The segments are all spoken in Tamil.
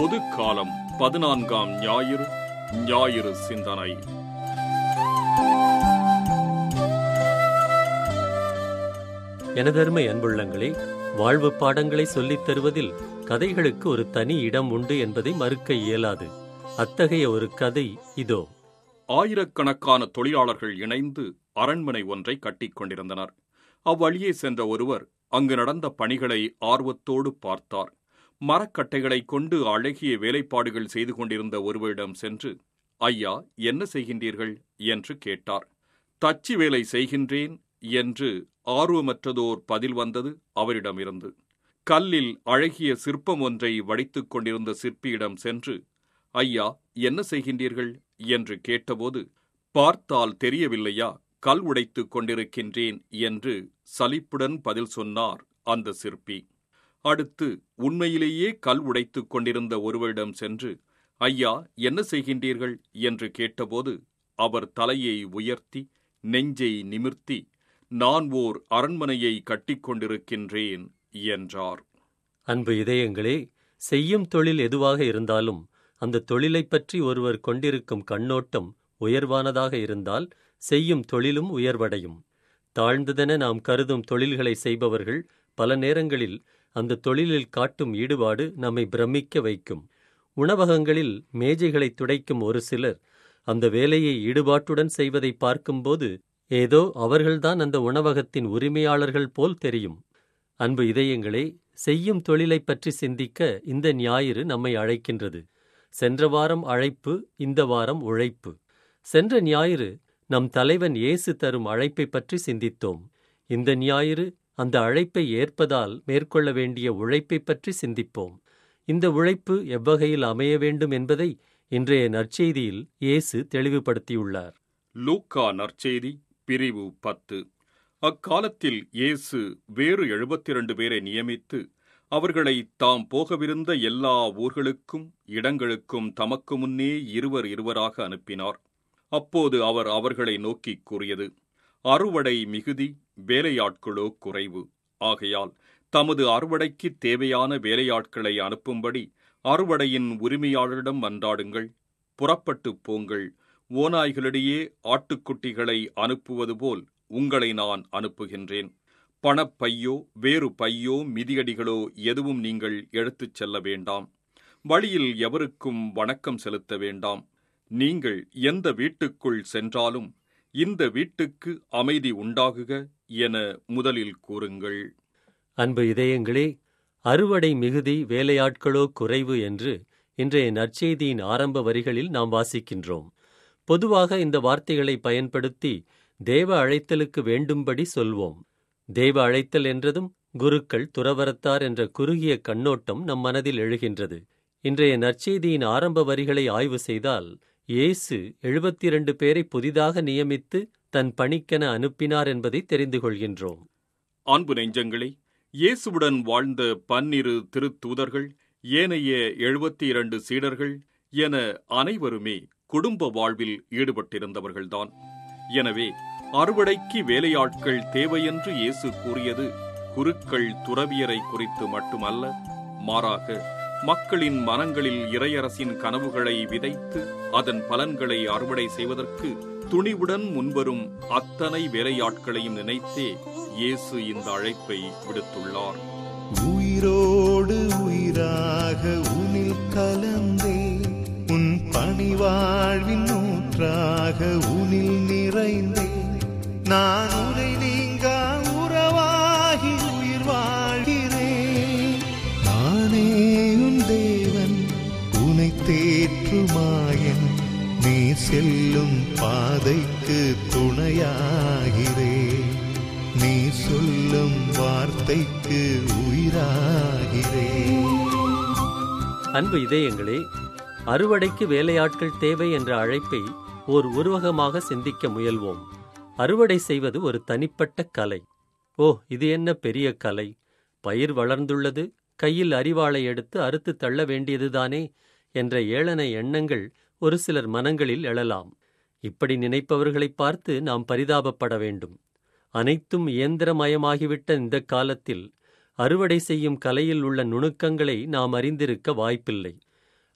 பொது காலம் பதினான்காம் ஞாயிறு ஞாயிறு சிந்தனை எனதருமை அன்புள்ளங்களே வாழ்வு பாடங்களை சொல்லித் தருவதில் கதைகளுக்கு ஒரு தனி இடம் உண்டு என்பதை மறுக்க இயலாது அத்தகைய ஒரு கதை இதோ ஆயிரக்கணக்கான தொழிலாளர்கள் இணைந்து அரண்மனை ஒன்றை கட்டிக் கொண்டிருந்தனர் அவ்வழியே சென்ற ஒருவர் அங்கு நடந்த பணிகளை ஆர்வத்தோடு பார்த்தார் மரக்கட்டைகளைக் கொண்டு அழகிய வேலைப்பாடுகள் செய்து கொண்டிருந்த ஒருவரிடம் சென்று ஐயா என்ன செய்கின்றீர்கள் என்று கேட்டார் தச்சு வேலை செய்கின்றேன் என்று ஆர்வமற்றதோர் பதில் வந்தது அவரிடமிருந்து கல்லில் அழகிய சிற்பம் ஒன்றை வடித்துக் கொண்டிருந்த சிற்பியிடம் சென்று ஐயா என்ன செய்கின்றீர்கள் என்று கேட்டபோது பார்த்தால் தெரியவில்லையா கல் உடைத்துக் கொண்டிருக்கின்றேன் என்று சலிப்புடன் பதில் சொன்னார் அந்த சிற்பி அடுத்து உண்மையிலேயே கல் உடைத்துக் கொண்டிருந்த ஒருவரிடம் சென்று ஐயா என்ன செய்கின்றீர்கள் என்று கேட்டபோது அவர் தலையை உயர்த்தி நெஞ்சை நிமிர்த்தி நான் ஓர் அரண்மனையை கட்டிக் கொண்டிருக்கின்றேன் என்றார் அன்பு இதயங்களே செய்யும் தொழில் எதுவாக இருந்தாலும் அந்த தொழிலைப் பற்றி ஒருவர் கொண்டிருக்கும் கண்ணோட்டம் உயர்வானதாக இருந்தால் செய்யும் தொழிலும் உயர்வடையும் தாழ்ந்ததென நாம் கருதும் தொழில்களை செய்பவர்கள் பல நேரங்களில் அந்த தொழிலில் காட்டும் ஈடுபாடு நம்மை பிரமிக்க வைக்கும் உணவகங்களில் மேஜைகளை துடைக்கும் ஒரு சிலர் அந்த வேலையை ஈடுபாட்டுடன் செய்வதை பார்க்கும்போது ஏதோ அவர்கள்தான் அந்த உணவகத்தின் உரிமையாளர்கள் போல் தெரியும் அன்பு இதயங்களே செய்யும் தொழிலைப் பற்றி சிந்திக்க இந்த ஞாயிறு நம்மை அழைக்கின்றது சென்ற வாரம் அழைப்பு இந்த வாரம் உழைப்பு சென்ற ஞாயிறு நம் தலைவன் இயேசு தரும் அழைப்பை பற்றி சிந்தித்தோம் இந்த ஞாயிறு அந்த அழைப்பை ஏற்பதால் மேற்கொள்ள வேண்டிய உழைப்பை பற்றி சிந்திப்போம் இந்த உழைப்பு எவ்வகையில் அமைய வேண்டும் என்பதை இன்றைய நற்செய்தியில் இயேசு தெளிவுபடுத்தியுள்ளார் லூக்கா நற்செய்தி பிரிவு பத்து அக்காலத்தில் இயேசு வேறு எழுபத்திரண்டு பேரை நியமித்து அவர்களை தாம் போகவிருந்த எல்லா ஊர்களுக்கும் இடங்களுக்கும் தமக்கு முன்னே இருவர் இருவராக அனுப்பினார் அப்போது அவர் அவர்களை நோக்கிக் கூறியது அறுவடை மிகுதி வேலையாட்களோ குறைவு ஆகையால் தமது அறுவடைக்கு தேவையான வேலையாட்களை அனுப்பும்படி அறுவடையின் உரிமையாளரிடம் மன்றாடுங்கள் புறப்பட்டுப் போங்கள் ஓநாய்களிடையே ஆட்டுக்குட்டிகளை அனுப்புவது போல் உங்களை நான் அனுப்புகின்றேன் பணப்பையோ வேறு பையோ மிதியடிகளோ எதுவும் நீங்கள் எடுத்துச் செல்ல வேண்டாம் வழியில் எவருக்கும் வணக்கம் செலுத்த வேண்டாம் நீங்கள் எந்த வீட்டுக்குள் சென்றாலும் இந்த வீட்டுக்கு அமைதி உண்டாகுக என முதலில் கூறுங்கள் அன்பு இதயங்களே அறுவடை மிகுதி வேலையாட்களோ குறைவு என்று இன்றைய நற்செய்தியின் ஆரம்ப வரிகளில் நாம் வாசிக்கின்றோம் பொதுவாக இந்த வார்த்தைகளை பயன்படுத்தி தேவ அழைத்தலுக்கு வேண்டும்படி சொல்வோம் தேவ அழைத்தல் என்றதும் குருக்கள் துறவரத்தார் என்ற குறுகிய கண்ணோட்டம் நம் மனதில் எழுகின்றது இன்றைய நற்செய்தியின் ஆரம்ப வரிகளை ஆய்வு செய்தால் இயேசு எழுபத்தி இரண்டு பேரை புதிதாக நியமித்து தன் பணிக்கென அனுப்பினார் என்பதை தெரிந்து கொள்கின்றோம் அன்பு நெஞ்சங்களே இயேசுவுடன் வாழ்ந்த பன்னிரு திருத்தூதர்கள் ஏனைய எழுபத்தி இரண்டு சீடர்கள் என அனைவருமே குடும்ப வாழ்வில் ஈடுபட்டிருந்தவர்கள்தான் எனவே அறுவடைக்கு வேலையாட்கள் தேவையென்று இயேசு கூறியது குருக்கள் துறவியரை குறித்து மட்டுமல்ல மாறாக மக்களின் மனங்களில் இறையரசின் கனவுகளை விதைத்து அதன் பலன்களை அறுவடை செய்வதற்கு துணிவுடன் முன்வரும் அத்தனை வேலையாட்களையும் நினைத்தே இயேசு இந்த அழைப்பை விடுத்துள்ளார் உயிரோடு உயிராக உனில் கலந்தே உன் பணிவாழ்வின் நூற்றாக உனில் நிறைந்தே நான் உனை நீங்கா உறவாகி உயிர் வாழ்கிறேன் நானே உன் தேவன் உனை தேற்றுமாயன் நீ செல்லும் பாதைக்கு துணையாகிறேன் நீ சொல்லும் வார்த்தைக்கு உயிராகிறேன் அன்பு இதயங்களே அறுவடைக்கு வேலையாட்கள் தேவை என்ற அழைப்பை ஓர் உருவகமாக சிந்திக்க முயல்வோம் அறுவடை செய்வது ஒரு தனிப்பட்ட கலை ஓ இது என்ன பெரிய கலை பயிர் வளர்ந்துள்ளது கையில் அரிவாளை எடுத்து அறுத்து தள்ள வேண்டியதுதானே என்ற ஏளன எண்ணங்கள் ஒரு சிலர் மனங்களில் எழலாம் இப்படி நினைப்பவர்களைப் பார்த்து நாம் பரிதாபப்பட வேண்டும் அனைத்தும் இயந்திரமயமாகிவிட்ட இந்த காலத்தில் அறுவடை செய்யும் கலையில் உள்ள நுணுக்கங்களை நாம் அறிந்திருக்க வாய்ப்பில்லை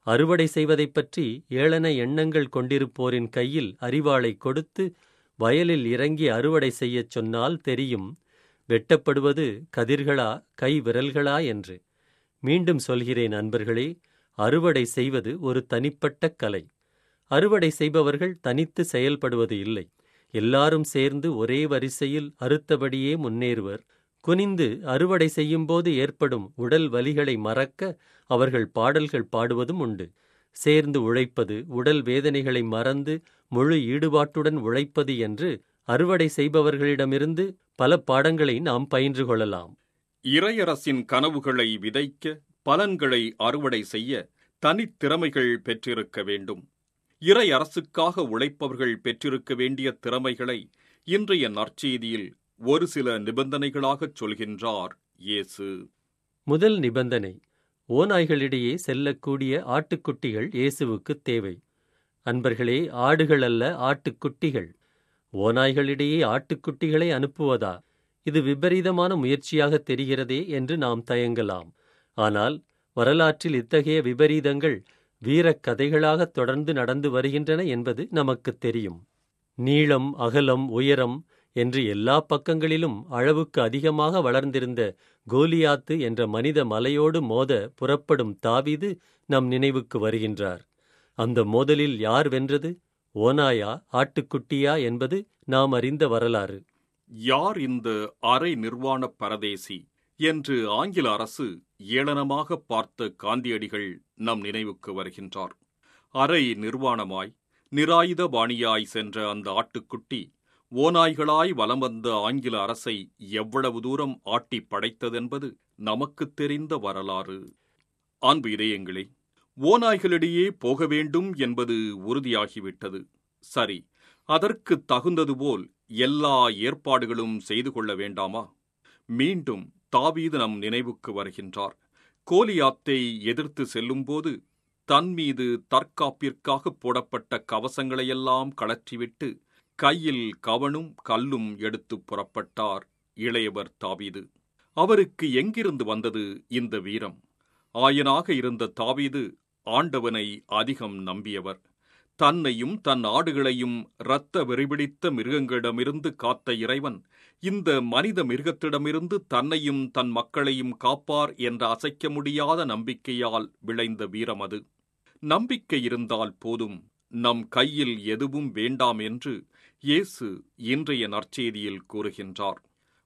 அறுவடை செய்வதைப் பற்றி ஏளன எண்ணங்கள் கொண்டிருப்போரின் கையில் அரிவாளை கொடுத்து வயலில் இறங்கி அறுவடை செய்யச் சொன்னால் தெரியும் வெட்டப்படுவது கதிர்களா கை விரல்களா என்று மீண்டும் சொல்கிறேன் அன்பர்களே அறுவடை செய்வது ஒரு தனிப்பட்ட கலை அறுவடை செய்பவர்கள் தனித்து செயல்படுவது இல்லை எல்லாரும் சேர்ந்து ஒரே வரிசையில் அறுத்தபடியே முன்னேறுவர் குனிந்து அறுவடை செய்யும்போது ஏற்படும் உடல் வலிகளை மறக்க அவர்கள் பாடல்கள் பாடுவதும் உண்டு சேர்ந்து உழைப்பது உடல் வேதனைகளை மறந்து முழு ஈடுபாட்டுடன் உழைப்பது என்று அறுவடை செய்பவர்களிடமிருந்து பல பாடங்களை நாம் பயின்று கொள்ளலாம் இறையரசின் கனவுகளை விதைக்க பலன்களை அறுவடை செய்ய தனித்திறமைகள் பெற்றிருக்க வேண்டும் இறை அரசுக்காக உழைப்பவர்கள் பெற்றிருக்க வேண்டிய திறமைகளை இன்றைய நற்செய்தியில் ஒரு சில நிபந்தனைகளாகச் சொல்கின்றார் இயேசு முதல் நிபந்தனை ஓநாய்களிடையே செல்லக்கூடிய ஆட்டுக்குட்டிகள் இயேசுவுக்குத் தேவை அன்பர்களே ஆடுகள் அல்ல ஆட்டுக்குட்டிகள் ஓநாய்களிடையே ஆட்டுக்குட்டிகளை அனுப்புவதா இது விபரீதமான முயற்சியாக தெரிகிறதே என்று நாம் தயங்கலாம் ஆனால் வரலாற்றில் இத்தகைய விபரீதங்கள் வீரக் கதைகளாக தொடர்ந்து நடந்து வருகின்றன என்பது நமக்குத் தெரியும் நீளம் அகலம் உயரம் என்று எல்லா பக்கங்களிலும் அளவுக்கு அதிகமாக வளர்ந்திருந்த கோலியாத்து என்ற மனித மலையோடு மோத புறப்படும் தாவீது நம் நினைவுக்கு வருகின்றார் அந்த மோதலில் யார் வென்றது ஓனாயா ஆட்டுக்குட்டியா என்பது நாம் அறிந்த வரலாறு யார் இந்த அரை நிர்வாண பரதேசி என்று ஆங்கில அரசு ஏளனமாக பார்த்த காந்தியடிகள் நம் நினைவுக்கு வருகின்றார் அரை நிர்வாணமாய் நிராயுதபாணியாய் சென்ற அந்த ஆட்டுக்குட்டி ஓநாய்களாய் வலம் வந்த ஆங்கில அரசை எவ்வளவு தூரம் ஆட்டி படைத்ததென்பது நமக்குத் தெரிந்த வரலாறு அன்பு இதயங்களே ஓநாய்களிடையே போக வேண்டும் என்பது உறுதியாகிவிட்டது சரி அதற்கு தகுந்தது போல் எல்லா ஏற்பாடுகளும் செய்து கொள்ள வேண்டாமா மீண்டும் தாவீது நம் நினைவுக்கு வருகின்றார் கோலியாத்தை எதிர்த்து செல்லும்போது தன் மீது தற்காப்பிற்காக போடப்பட்ட கவசங்களையெல்லாம் கழற்றிவிட்டு கையில் கவனும் கல்லும் எடுத்து புறப்பட்டார் இளையவர் தாவீது அவருக்கு எங்கிருந்து வந்தது இந்த வீரம் ஆயனாக இருந்த தாவீது ஆண்டவனை அதிகம் நம்பியவர் தன்னையும் தன் ஆடுகளையும் இரத்த வெறிபிடித்த மிருகங்களிடமிருந்து காத்த இறைவன் இந்த மனித மிருகத்திடமிருந்து தன்னையும் தன் மக்களையும் காப்பார் என்ற அசைக்க முடியாத நம்பிக்கையால் விளைந்த வீரம் அது நம்பிக்கை இருந்தால் போதும் நம் கையில் எதுவும் வேண்டாம் என்று இயேசு இன்றைய நற்செய்தியில் கூறுகின்றார்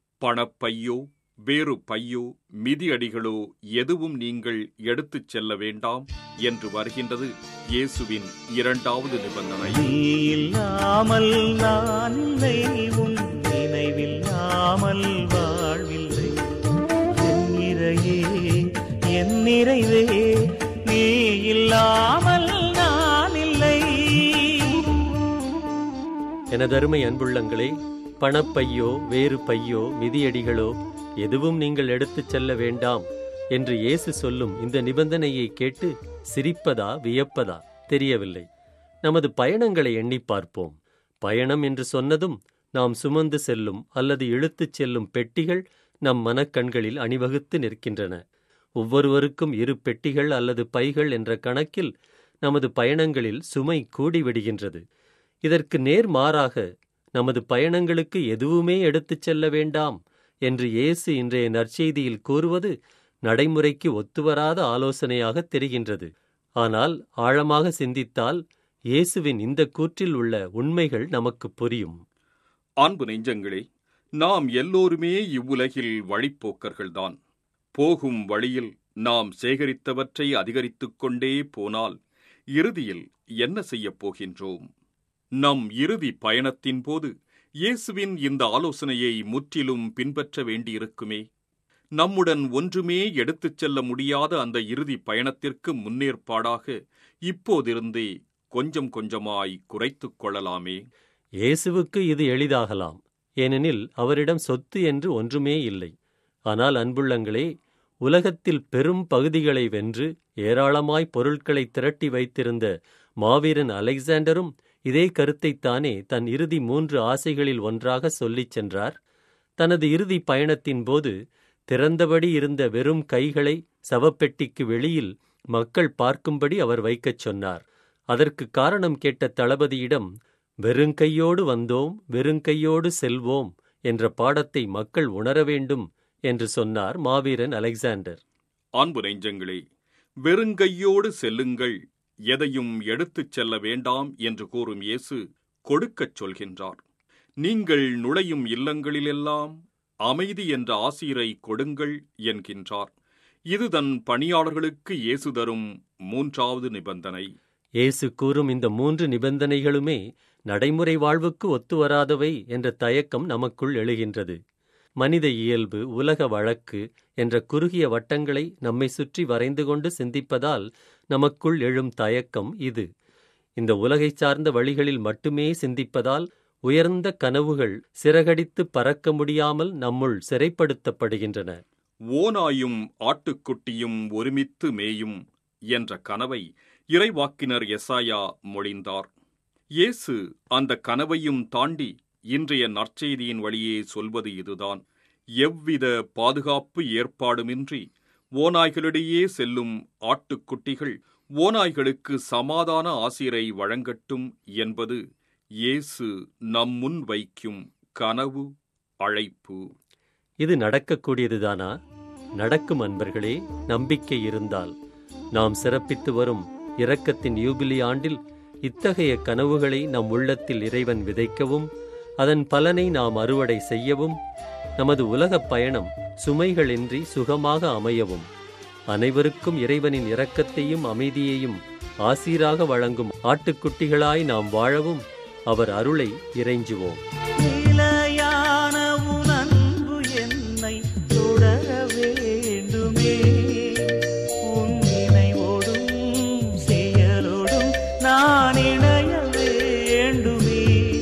பணப்பையோ வேறு பையோ மிதியடிகளோ எதுவும் நீங்கள் எடுத்துச் செல்ல வேண்டாம் என்று வருகின்றது இயேசுவின் இரண்டாவது நிபந்தனை நீ இல்லாமல் நான் இல்லை உன் நினைவில்லாமல் வாழ்வில்லை என் இறையே என் நிறைவே நீ இல்லாமல் நான் இல்லை எனதருமை அன்புள்ளங்களே பணப்பையோ வேறு பையோ மிதியடிகளோ எதுவும் நீங்கள் எடுத்துச் செல்ல வேண்டாம் என்று இயேசு சொல்லும் இந்த நிபந்தனையை கேட்டு சிரிப்பதா வியப்பதா தெரியவில்லை நமது பயணங்களை எண்ணிப் பார்ப்போம் பயணம் என்று சொன்னதும் நாம் சுமந்து செல்லும் அல்லது இழுத்துச் செல்லும் பெட்டிகள் நம் மனக்கண்களில் அணிவகுத்து நிற்கின்றன ஒவ்வொருவருக்கும் இரு பெட்டிகள் அல்லது பைகள் என்ற கணக்கில் நமது பயணங்களில் சுமை கூடிவிடுகின்றது இதற்கு நேர் மாறாக நமது பயணங்களுக்கு எதுவுமே எடுத்துச் செல்ல வேண்டாம் என்று இயேசு இன்றைய நற்செய்தியில் கூறுவது நடைமுறைக்கு ஒத்துவராத ஆலோசனையாக தெரிகின்றது ஆனால் ஆழமாக சிந்தித்தால் இயேசுவின் இந்த கூற்றில் உள்ள உண்மைகள் நமக்கு புரியும் அன்பு நெஞ்சங்களே நாம் எல்லோருமே இவ்வுலகில் வழிப்போக்கர்கள்தான் போகும் வழியில் நாம் சேகரித்தவற்றை அதிகரித்துக் கொண்டே போனால் இறுதியில் என்ன செய்யப் போகின்றோம் நம் இறுதி பயணத்தின் போது இயேசுவின் இந்த ஆலோசனையை முற்றிலும் பின்பற்ற வேண்டியிருக்குமே நம்முடன் ஒன்றுமே எடுத்துச் செல்ல முடியாத அந்த இறுதி பயணத்திற்கு முன்னேற்பாடாக இப்போதிருந்தே கொஞ்சம் கொஞ்சமாய் குறைத்துக் கொள்ளலாமே இயேசுவுக்கு இது எளிதாகலாம் ஏனெனில் அவரிடம் சொத்து என்று ஒன்றுமே இல்லை ஆனால் அன்புள்ளங்களே உலகத்தில் பெரும் பகுதிகளை வென்று ஏராளமாய் பொருட்களை திரட்டி வைத்திருந்த மாவீரன் அலெக்சாண்டரும் இதே கருத்தைத்தானே தன் இறுதி மூன்று ஆசைகளில் ஒன்றாக சொல்லிச் சென்றார் தனது இறுதி பயணத்தின் போது திறந்தபடி இருந்த வெறும் கைகளை சவப்பெட்டிக்கு வெளியில் மக்கள் பார்க்கும்படி அவர் வைக்கச் சொன்னார் அதற்கு காரணம் கேட்ட தளபதியிடம் வெறுங்கையோடு வந்தோம் வெறுங்கையோடு செல்வோம் என்ற பாடத்தை மக்கள் உணர வேண்டும் என்று சொன்னார் மாவீரன் அலெக்சாண்டர் அன்பு நெஞ்சங்களே வெறுங்கையோடு செல்லுங்கள் எதையும் எடுத்துச் செல்ல வேண்டாம் என்று கூறும் இயேசு கொடுக்கச் சொல்கின்றார் நீங்கள் நுழையும் இல்லங்களிலெல்லாம் அமைதி என்ற ஆசீரை கொடுங்கள் என்கின்றார் இது தன் பணியாளர்களுக்கு இயேசு தரும் மூன்றாவது நிபந்தனை இயேசு கூறும் இந்த மூன்று நிபந்தனைகளுமே நடைமுறை வாழ்வுக்கு ஒத்துவராதவை என்ற தயக்கம் நமக்குள் எழுகின்றது மனித இயல்பு உலக வழக்கு என்ற குறுகிய வட்டங்களை நம்மை சுற்றி வரைந்து கொண்டு சிந்திப்பதால் நமக்குள் எழும் தயக்கம் இது இந்த உலகைச் சார்ந்த வழிகளில் மட்டுமே சிந்திப்பதால் உயர்ந்த கனவுகள் சிறகடித்து பறக்க முடியாமல் நம்முள் சிறைப்படுத்தப்படுகின்றன ஓநாயும் ஆட்டுக்குட்டியும் ஒருமித்து மேயும் என்ற கனவை இறைவாக்கினர் எசாயா மொழிந்தார் இயேசு அந்த கனவையும் தாண்டி இன்றைய நற்செய்தியின் வழியே சொல்வது இதுதான் எவ்வித பாதுகாப்பு ஏற்பாடுமின்றி ஓநாய்களிடையே செல்லும் ஆட்டுக்குட்டிகள் ஓநாய்களுக்கு சமாதான ஆசிரை வழங்கட்டும் என்பது இயேசு நம் முன் வைக்கும் கனவு அழைப்பு இது நடக்கக்கூடியதுதானா நடக்கும் அன்பர்களே நம்பிக்கை இருந்தால் நாம் சிறப்பித்து வரும் இரக்கத்தின் யூபிலி ஆண்டில் இத்தகைய கனவுகளை நம் உள்ளத்தில் இறைவன் விதைக்கவும் அதன் பலனை நாம் அறுவடை செய்யவும் நமது உலகப் பயணம் சுமைகளின்றி சுகமாக அமையவும் அனைவருக்கும் இறைவனின் இரக்கத்தையும் அமைதியையும் ஆசீராக வழங்கும் ஆட்டுக்குட்டிகளாய் நாம் வாழவும் அவர் அருளை இறைஞ்சுவோம் நிலையான உன் அன்பு என்னை தொடர வேண்டுமே உன் நினைவோடும் செயலோடும் நான் இணைய வேண்டுமே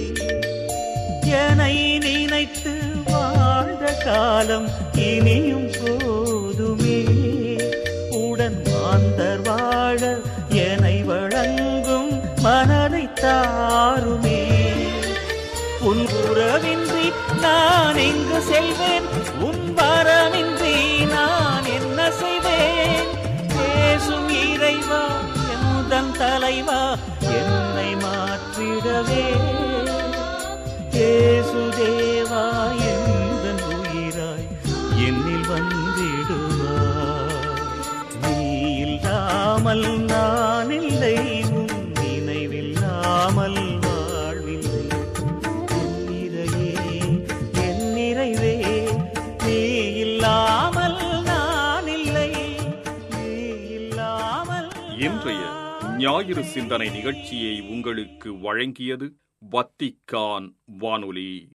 என்னை நினைத்து வாழ்ந்த காலம் இனியும் போதுமே உடன் மாந்தர் வாழ என்னை வழங்கும் மனதை தாருமே உன் உறவின்றி நான் எங்கு செல்வேன் உன் வரமின்றி நான் என்ன செய்வேன் பேசும் இறைவா எந்தன் தலைவா என்னை மாற்றிடவே ஏசு தேவா எந்தன் உயிராய் என்னில் வந்திடுவார் நீ இல்லாமல் நான் இல்லை உன் நினைவில்லாமல் வாழ்வில்லை நிறையே என் நிறைவே நீ இல்லாமல் நான் இல்லை நீ இல்லாமல் இன்றைய ஞாயிறு சிந்தனை நிகழ்ச்சியை உங்களுக்கு வழங்கியது வத்திக்கான் வானொலி